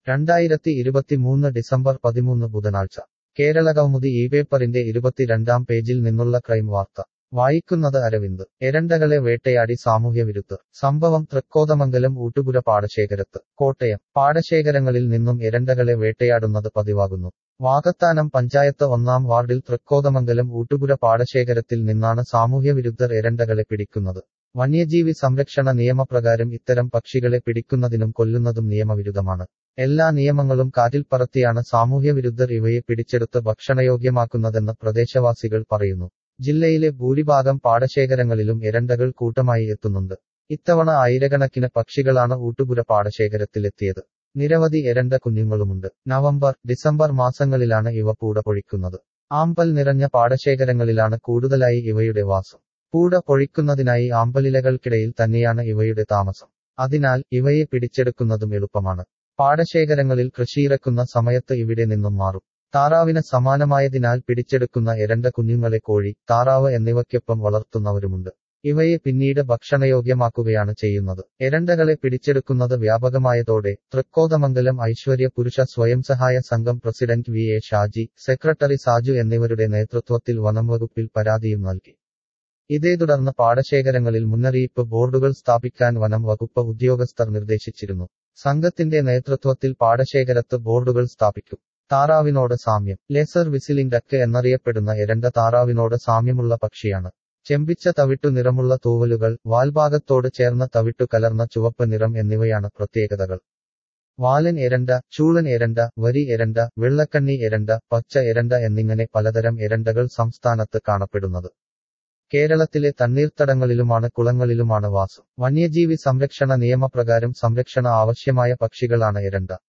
രണ്ടായിരത്തി ഇരുപത്തിമൂന്ന് ഡിസംബർ പതിമൂന്ന് ബുധനാഴ്ച കേരളകൗമുദി ഈ പേപ്പറിന്റെ ഇരുപത്തിരണ്ടാം പേജിൽ നിന്നുള്ള ക്രൈം വാർത്ത വായിക്കുന്നത് അരവിന്ദ് എരണ്ടകളെ വേട്ടയാടി സാമൂഹ്യവിരുദ്ധർ സംഭവം തൃക്കോതമംഗലം ഊട്ടുപുര പാടശേഖരത്ത് കോട്ടയം പാടശേഖരങ്ങളിൽ നിന്നും എരണ്ടകളെ വേട്ടയാടുന്നത് പതിവാകുന്നു വാകത്താനം പഞ്ചായത്ത് ഒന്നാം വാർഡിൽ തൃക്കോതമംഗലം ഊട്ടുപുര പാടശേഖരത്തിൽ നിന്നാണ് സാമൂഹ്യവിരുദ്ധർ എരണ്ടകളെ പിടിക്കുന്നത് വന്യജീവി സംരക്ഷണ നിയമപ്രകാരം ഇത്തരം പക്ഷികളെ പിടിക്കുന്നതിനും കൊല്ലുന്നതും നിയമവിരുദ്ധമാണ് എല്ലാ നിയമങ്ങളും കാറ്റിൽ പറത്തിയാണ് സാമൂഹ്യവിരുദ്ധർ ഇവയെ പിടിച്ചെടുത്ത് ഭക്ഷണയോഗ്യമാക്കുന്നതെന്ന് പ്രദേശവാസികൾ പറയുന്നു ജില്ലയിലെ ഭൂരിഭാഗം പാടശേഖരങ്ങളിലും എരണ്ടകൾ കൂട്ടമായി എത്തുന്നുണ്ട് ഇത്തവണ ആയിരക്കണക്കിന് പക്ഷികളാണ് ഊട്ടുപുര പാടശേഖരത്തിലെത്തിയത് നിരവധി എരണ്ട കുഞ്ഞുങ്ങളുമുണ്ട് നവംബർ ഡിസംബർ മാസങ്ങളിലാണ് ഇവ പൂട പൊഴിക്കുന്നത് ആമ്പൽ നിറഞ്ഞ പാടശേഖരങ്ങളിലാണ് കൂടുതലായി ഇവയുടെ വാസം പൂട പൊഴിക്കുന്നതിനായി ആമ്പലിലകൾക്കിടയിൽ തന്നെയാണ് ഇവയുടെ താമസം അതിനാൽ ഇവയെ പിടിച്ചെടുക്കുന്നതും എളുപ്പമാണ് പാടശേഖരങ്ങളിൽ കൃഷിയിറക്കുന്ന സമയത്ത് ഇവിടെ നിന്നും മാറും താറാവിന് സമാനമായതിനാൽ പിടിച്ചെടുക്കുന്ന എരണ്ട കുഞ്ഞുങ്ങളെ കോഴി താറാവ് എന്നിവയ്ക്കൊപ്പം വളർത്തുന്നവരുമുണ്ട് ഇവയെ പിന്നീട് ഭക്ഷണയോഗ്യമാക്കുകയാണ് ചെയ്യുന്നത് എരണ്ടകളെ പിടിച്ചെടുക്കുന്നത് വ്യാപകമായതോടെ തൃക്കോതമംഗലം ഐശ്വര്യ പുരുഷ സ്വയം സഹായ സംഘം president V A Shaji secretary Saju എന്നിവരുടെ നേതൃത്വത്തിൽ വനം വകുപ്പിൽ പരാതിയും നൽകി ഇതേ തുടർന്ന് പാടശേഖരങ്ങളിൽ മുന്നറിയിപ്പ് ബോർഡുകൾ സ്ഥാപിക്കാൻ വനം വകുപ്പ് ഉദ്യോഗസ്ഥർ നിർദ്ദേശിച്ചിരുന്നു സംഘത്തിന്റെ നേതൃത്വത്തിൽ പാടശേഖരത്ത് ബോർഡുകൾ സ്ഥാപിക്കും താറാവിനോട് സാമ്യം ലേസർ വിസിലിംഗ് ഡക്ക് എന്നറിയപ്പെടുന്ന എരണ്ട താറാവിനോട് സാമ്യമുള്ള പക്ഷിയാണ് ചെമ്പിച്ച തവിട്ടു നിറമുള്ള തൂവലുകൾ വാൽഭാഗത്തോട് ചേർന്ന തവിട്ടു കലർന്ന ചുവപ്പ് നിറം എന്നിവയാണ് പ്രത്യേകതകൾ വാലൻ എരണ്ട ചൂളൻ എരണ്ട വരി എരണ്ട വെള്ളക്കണ്ണി എരണ്ട പച്ച എരണ്ട എന്നിങ്ങനെ പലതരം എരണ്ടകൾ സംസ്ഥാനത്ത് കാണപ്പെടുന്നത് കേരളത്തിലെ തണ്ണീർത്തടങ്ങളിലുമാണ് കുളങ്ങളിലുമാണ് വാസം വന്യജീവി സംരക്ഷണ നിയമപ്രകാരം സംരക്ഷണ ആവശ്യമായ പക്ഷികളാണ് എരണ്ട